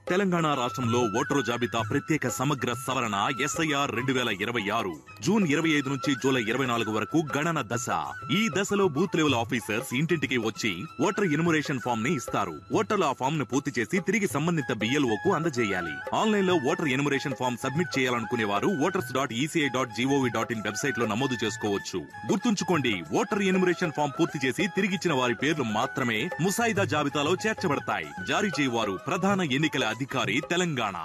తెలంగాణ రాష్ట్రంలో ఓటరు జాబితా ప్రత్యేక సమగ్ర సవరణ ఎస్ఐఆర్ రెండు వేల ఇరవై ఆరు జూన్ ఇరవై ఐదు నుంచి జూలై ఇరవై నాలుగు వరకు గణన దశ ఈ దశలో బూత్ లెవెల్ ఆఫీసర్స్ ఇంటింటికి వచ్చి ఓటర్ ఇన్మురేషన్ ఫామ్ ని ఇస్తారు ఓటర్లు ఆ ఫామ్ ను పూర్తి చేసి తిరిగి సంబంధిత బిఎల్ఓ కు అందజేయాలి ఆన్లైన్ లో ఓటర్ ఇన్మురేషన్ ఫామ్ సబ్మిట్ చేయాలనుకునే వారు voters dot ECI dot GOV dot in website లో నమోదు చేసుకోవచ్చు గుర్తుంచుకోండి ఓటర్ ఇన్మురేషన్ ఫామ్ పూర్తి చేసి తిరిగిచ్చిన వారి పేర్లు మాత్రమే ముసాయిదా జాబితాలో చేర్చబడతాయి జారీ చేయవారు ప్రధాన ఎన్నికల అధికారి తెలంగాణ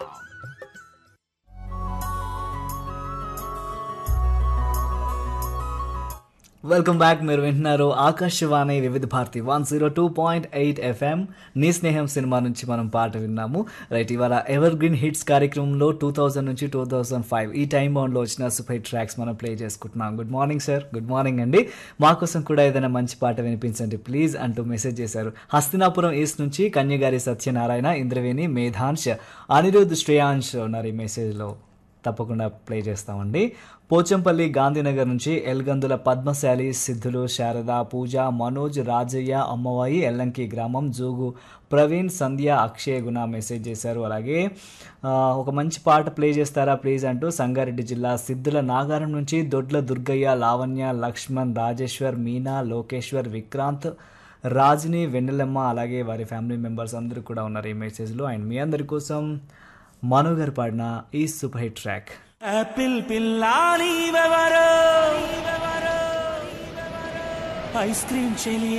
వెల్కమ్ బ్యాక్ మీరు వింటున్నారు Akashvani Vividh Bharati one zero two point eight FM Nee Sneham cinema నుంచి మనం పాట విన్నాము రైట్ ఇవాళ ఎవర్ గ్రీన్ హిట్స్ కార్యక్రమంలో టూ థౌజండ్ నుంచి టూ థౌజండ్ ఫైవ్ ఈ టైం బౌండ్లో వచ్చిన సూపర్ ట్రాక్స్ మనం ప్లే చేసుకుంటున్నాం good morning sir good morning అండి మా కోసం కూడా ఏదైనా మంచి పాట వినిపించండి ప్లీజ్ అంటూ మెసేజ్ చేశారు హస్తినాపురం ఈస్ట్ నుంచి కన్యగారి సత్యనారాయణ ఇంద్రవేణి మేధాంశ్ అనిరుద్ శ్రేయాంశ్ ఉన్నారు ఈ మెసేజ్లో తప్పకుండా ప్లే చేస్తామండి పోచంపల్లి గాంధీనగర్ నుంచి ఎల్గందుల పద్మశాలి సిద్ధులు శారద పూజ మనోజ్ రాజయ్య అమ్మవాయి ఎల్లంకి గ్రామం జోగు ప్రవీణ్ సంధ్య అక్షయ్ గుణ మెసేజ్ చేశారు అలాగే ఆ, ఒక మంచి పాట ప్లే చేస్తారా ప్లీజ్ అంటూ సంగారెడ్డి జిల్లా సిద్ధుల నాగారం నుంచి దొడ్ల దుర్గయ్య లావణ్య లక్ష్మణ్ రాజేశ్వర్ మీనా లోకేశ్వర్ విక్రాంత్ రాజిని వెన్నెలమ్మ అలాగే వారి ఫ్యామిలీ మెంబర్స్ అందరూ కూడా ఉన్నారు ఈ మెసేజ్లో అండ్ మీ అందరి కోసం మను గారు పాడిన ఈ సూపర్ హిట్ ట్రాక్ ఆపిల్ పిల్లా నీవెవరో ఐస్ క్రీమ్ చెలి